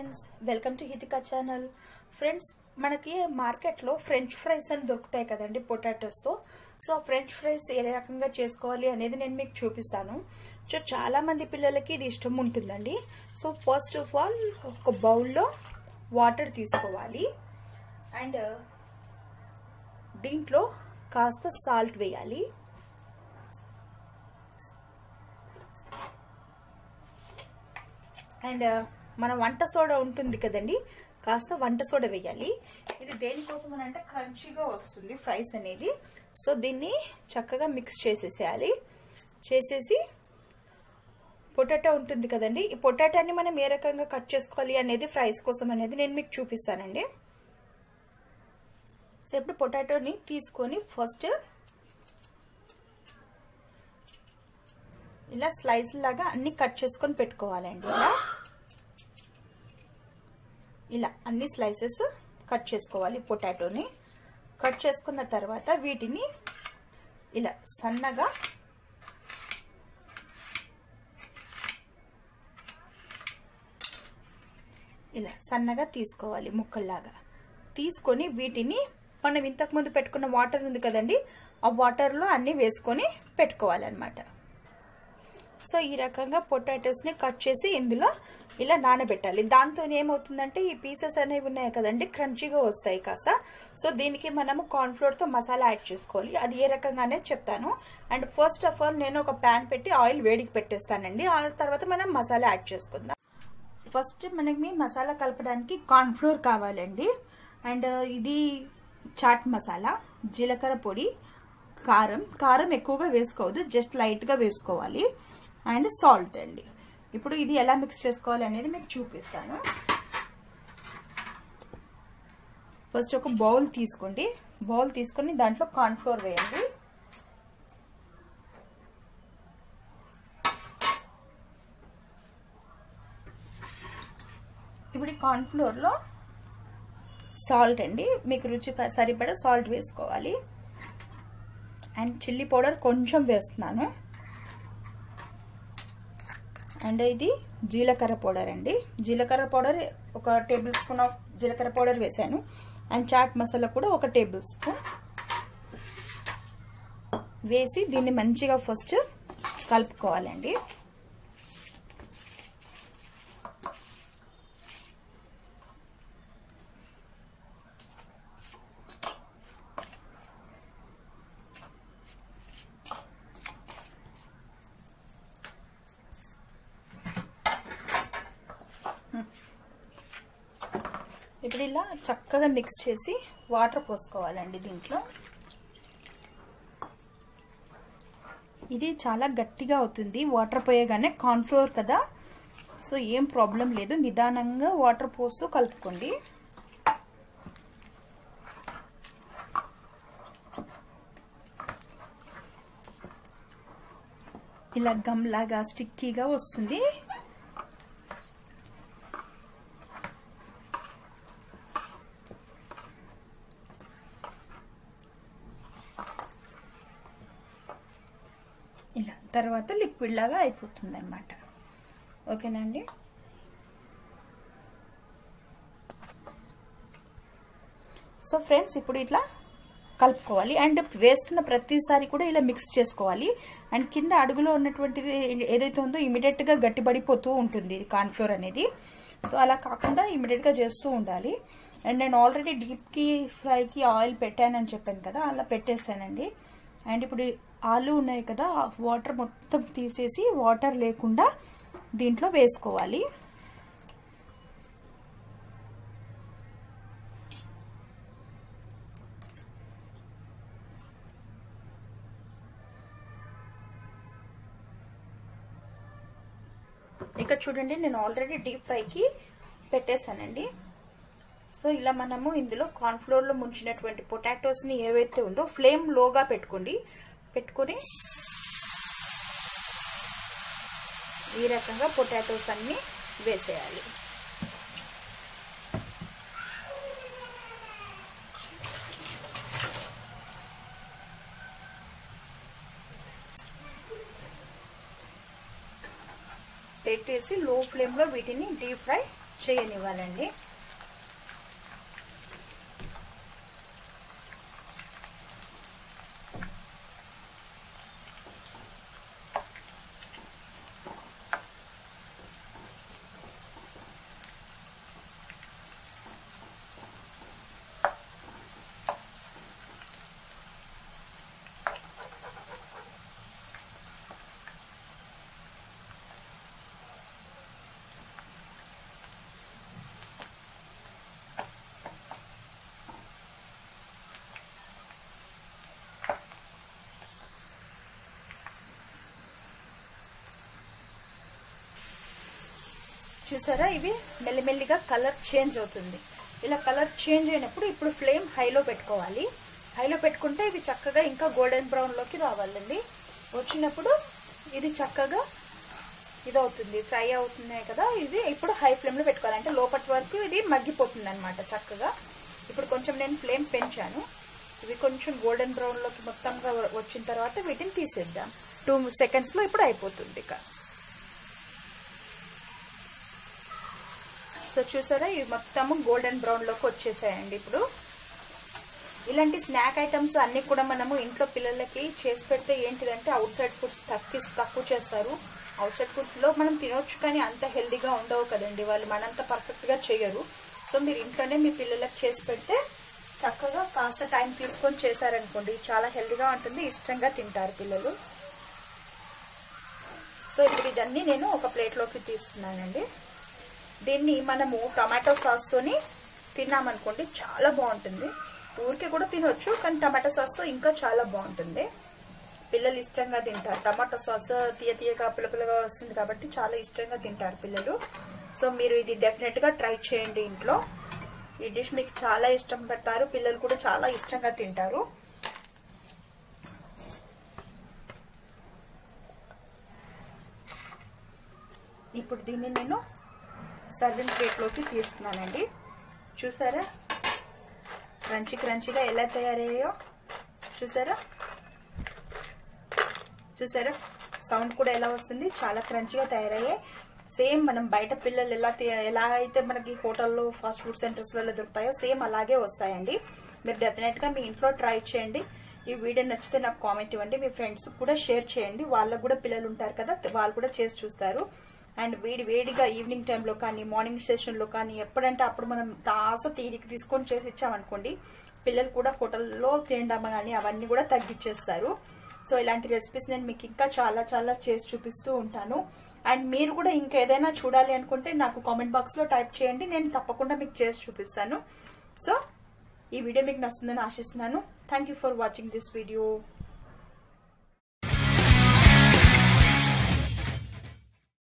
friends welcome to Hitika channel friends మనకి మార్కెట్లో french fries అని దొరుకుతాయి కదండి పొటాటోస్తో సో ఆ ఫ్రెంచ్ ఫ్రైస్ ఏ రకంగా చేసుకోవాలి అనేది నేను మీకు చూపిస్తాను సో చాలా మంది పిల్లలకి ఇది ఇష్టం ఉంటుందండి సో ఫస్ట్ ఆఫ్ ఆల్ ఒక బౌల్లో వాటర్ తీసుకోవాలి అండ్ దీంట్లో కాస్త సాల్ట్ వేయాలి అండ్ మన వంట సోడా ఉంటుంది కదండి కాస్త వంట సోడా వేయాలి ఇది దేనికోసం అని అంటే క్రంచీగా వస్తుంది ఫ్రైస్ అనేది సో దీన్ని చక్కగా మిక్స్ చేసేసేయాలి చేసేసి పొటాటో ఉంటుంది కదండి ఈ పొటాటోని మనం ఏ రకంగా కట్ చేసుకోవాలి అనేది ఫ్రైస్ కోసం అనేది నేను మీకు చూపిస్తానండి సో ఇప్పుడు పొటాటోని తీసుకొని ఫస్ట్ ఇలా స్లైస్ లాగా అన్ని కట్ చేసుకొని పెట్టుకోవాలండి ఇలా ఇలా అన్ని స్లైసెస్ కట్ చేసుకోవాలి పొటాటోని కట్ చేసుకున్న తర్వాత వీటిని ఇలా సన్నగా ఇలా సన్నగా తీసుకోవాలి ముక్కల్లాగా తీసుకొని వీటిని మనం ఇంతకుముందు పెట్టుకున్న వాటర్ ఉంది కదండి ఆ వాటర్లో అన్నీ వేసుకొని పెట్టుకోవాలన్నమాట సో ఈ రకంగా పొటాటోస్ని కట్ చేసి ఇందులో ఇలా నానబెట్టాలి దాంతో ఏమవుతుందంటే ఈ పీసెస్ అనేవి ఉన్నాయి కదండి క్రంచీగా వస్తాయి కాస్త సో దీనికి మనము కార్న్ఫ్లోర్తో మసాలా యాడ్ చేసుకోవాలి అది ఏ రకంగానే చెప్తాను అండ్ ఫస్ట్ ఆఫ్ ఆల్ నేను ఒక ప్యాన్ పెట్టి ఆయిల్ వేడికి పెట్టేస్తానండి ఆ తర్వాత మనం మసాలా యాడ్ చేసుకుందాం ఫస్ట్ మనకి మసాలా కలపడానికి కార్న్ఫ్లోర్ కావాలండి అండ్ ఇది చాట్ మసాలా జీలకర్ర పొడి కారం కారం ఎక్కువగా వేసుకోవద్దు జస్ట్ లైట్గా వేసుకోవాలి అండ్ సాల్ట్ అండి ఇప్పుడు ఇది ఎలా మిక్స్ చేసుకోవాలి అనేది మీకు చూపిస్తాను ఫస్ట్ ఒక బౌల్ తీసుకోండి బౌల్ తీసుకొని దాంట్లో కార్న్ఫ్లోర్ వేయండి ఇప్పుడు ఈ కార్న్ఫ్లోర్లో సాల్ట్ అండి మీకు రుచి సరిపడా సాల్ట్ వేసుకోవాలి అండ్ చిల్లీ పౌడర్ కొంచెం వేస్తున్నాను అండ్ ఇది జీలకర్ర పౌడర్ అండి జీలకర్ర పౌడర్ ఒక టేబుల్ స్పూన్ ఆఫ్ జీలకర్ర పౌడర్ వేసాను అండ్ చాట్ మసాలా కూడా ఒక టేబుల్ స్పూన్ వేసి దీన్ని మంచిగా ఫస్ట్ కలుపుకోవాలండి ఇప్పుడు ఇలా చక్కగా మిక్స్ చేసి వాటర్ పోసుకోవాలండి దీంట్లో ఇది చాలా గట్టిగా అవుతుంది వాటర్ పోయగానే కార్న్ఫ్లోర్ కదా సో ఏం ప్రాబ్లం లేదు నిదానంగా వాటర్ పోస్తూ కలుపుకోండి ఇలా గమ్ లాగా స్టిక్కీగా వస్తుంది ఇలా తర్వాత లిక్విడ్ లాగా అయిపోతుంది అనమాట ఓకేనండి సో ఫ్రెండ్స్ ఇప్పుడు ఇట్లా కలుపుకోవాలి అండ్ వేస్తున్న ప్రతిసారి కూడా ఇలా మిక్స్ చేసుకోవాలి అండ్ కింద అడుగులో ఉన్నటువంటిది ఏదైతే ఉందో ఇమీడియట్గా గట్టిపడిపోతూ ఉంటుంది కార్న్ఫ్లోర్ అనేది సో అలా కాకుండా ఇమీడియట్గా చేస్తూ ఉండాలి అండ్ నేను ఆల్రెడీ డీప్కి ఫ్రైకి ఆయిల్ పెట్టానని చెప్పాను కదా అలా పెట్టేశానండి అండ్ ఇప్పుడు ఆలు ఉన్నాయి కదా వాటర్ మొత్తం తీసేసి వాటర్ లేకుండా దీంట్లో వేసుకోవాలి ఇక్కడ చూడండి నేను ఆల్రెడీ డీప్ ఫ్రైకి పెట్టేశానండి సో ఇలా మనము ఇందులో కార్న్ఫ్లోర్లో ముంచినటువంటి పొటాటోస్ని ఏవైతే ఉందో ఫ్లేమ్ లోగా పెట్టుకోండి పెట్టుకొని ఈ రకంగా పొటాటోస్ అన్ని వేసేయాలి పెట్టేసి లో ఫ్లేమ్లో వీటిని డీప్ ఫ్రై చేయనివ్వాలండి చూసారా ఇవి మెల్లిమెల్లిగా కలర్ చేంజ్ అవుతుంది ఇలా కలర్ చేంజ్ అయినప్పుడు ఇప్పుడు ఫ్లేమ్ హైలో పెట్టుకోవాలి హైలో పెట్టుకుంటే ఇవి చక్కగా ఇంకా గోల్డెన్ బ్రౌన్లోకి రావాలండి వచ్చినప్పుడు ఇది చక్కగా ఇది అవుతుంది ఫ్రై అవుతున్నాయి కదా ఇది ఇప్పుడు హై ఫ్లేమ్లో పెట్టుకోవాలి అంటే లోపటి వరకు ఇది మగ్గిపోతుంది అనమాట చక్కగా ఇప్పుడు కొంచెం నేను ఫ్లేమ్ పెంచాను ఇవి కొంచెం గోల్డెన్ బ్రౌన్లోకి మొత్తంగా వచ్చిన తర్వాత వీటిని తీసేద్దాం టూ సెకండ్స్లో ఇప్పుడు అయిపోతుంది ఇక సో చూసారా ఇవి మొత్తము గోల్డెన్ బ్రౌన్లోకి వచ్చేసాయండి ఇప్పుడు ఇలాంటి స్నాక్ ఐటమ్స్ అన్ని కూడా మనము ఇంట్లో పిల్లలకి చేసి పెడితే ఏంటిదంటే అవుట్ సైడ్ ఫుడ్స్ తక్కువ తక్కువ చేస్తారు అవుట్ సైడ్ ఫుడ్స్లో మనం తినొచ్చు కానీ అంత హెల్దీగా ఉండవు కదండి వాళ్ళు మనంత పర్ఫెక్ట్గా చేయరు సో మీరు ఇంట్లోనే మీ పిల్లలకి చేసి పెడితే చక్కగా కాస్త టైం తీసుకొని చేశారనుకోండి చాలా హెల్దీగా ఉంటుంది ఇష్టంగా తింటారు పిల్లలు సో ఇప్పుడు ఇదన్నీ నేను ఒక ప్లేట్లోకి తీస్తున్నానండి దీన్ని మనము టమాటో సాస్తోని తిన్నామనుకోండి చాలా బాగుంటుంది ఊరికే కూడా తినొచ్చు కానీ టమాటో సాస్తో ఇంకా చాలా బాగుంటుంది పిల్లలు ఇష్టంగా తింటారు టమాటో సాస్ తీయ తీయగా పులపులగా వస్తుంది కాబట్టి చాలా ఇష్టంగా తింటారు పిల్లలు సో మీరు ఇది డెఫినెట్గా ట్రై చేయండి ఇంట్లో ఈ డిష్ మీకు చాలా ఇష్టం పెడతారు పిల్లలు కూడా చాలా ఇష్టంగా తింటారు ఇప్పుడు దీన్ని నేను సర్వింగ్ ప్లేట్లోకి తీస్తున్నానండి చూసారా క్రంచి క్రంచిగా ఎలా తయారయ్యాయో చూసారా చూసారా సౌండ్ కూడా ఎలా వస్తుంది చాలా క్రంచిగా తయారయ్యాయి సేమ్ మనం బయట పిల్లలు ఎలా ఎలా అయితే మనకి హోటల్లో ఫాస్ట్ ఫుడ్ సెంటర్స్లలో దొరుకుతాయో సేమ్ అలాగే వస్తాయండి మీరు డెఫినెట్గా మీ ఇంట్లో ట్రై చేయండి ఈ వీడియో నచ్చితే నాకు కామెంట్ ఇవ్వండి మీ ఫ్రెండ్స్ కూడా షేర్ చేయండి వాళ్ళకు కూడా పిల్లలు ఉంటారు కదా వాళ్ళు కూడా చేసి చూస్తారు అండ్ వేడి వేడిగా ఈవినింగ్ టైంలో కానీ మార్నింగ్ సెషన్లో కానీ ఎప్పుడంటే అప్పుడు మనం తాస తీరిక తీసుకొని చేసి ఇచ్చామనుకోండి పిల్లలు కూడా హోటల్లో తినడం కానీ అవన్నీ కూడా తగ్గించేస్తారు సో ఇలాంటి రెసిపీస్ నేను మీకు ఇంకా చాలా చాలా చేసి చూపిస్తూ ఉంటాను అండ్ మీరు కూడా ఇంకేదైనా చూడాలి అనుకుంటే నాకు కామెంట్ బాక్స్లో టైప్ చేయండి నేను తప్పకుండా మీకు చేసి చూపిస్తాను సో ఈ వీడియో మీకు నచ్చుతుందని ఆశిస్తున్నాను thank for watching this video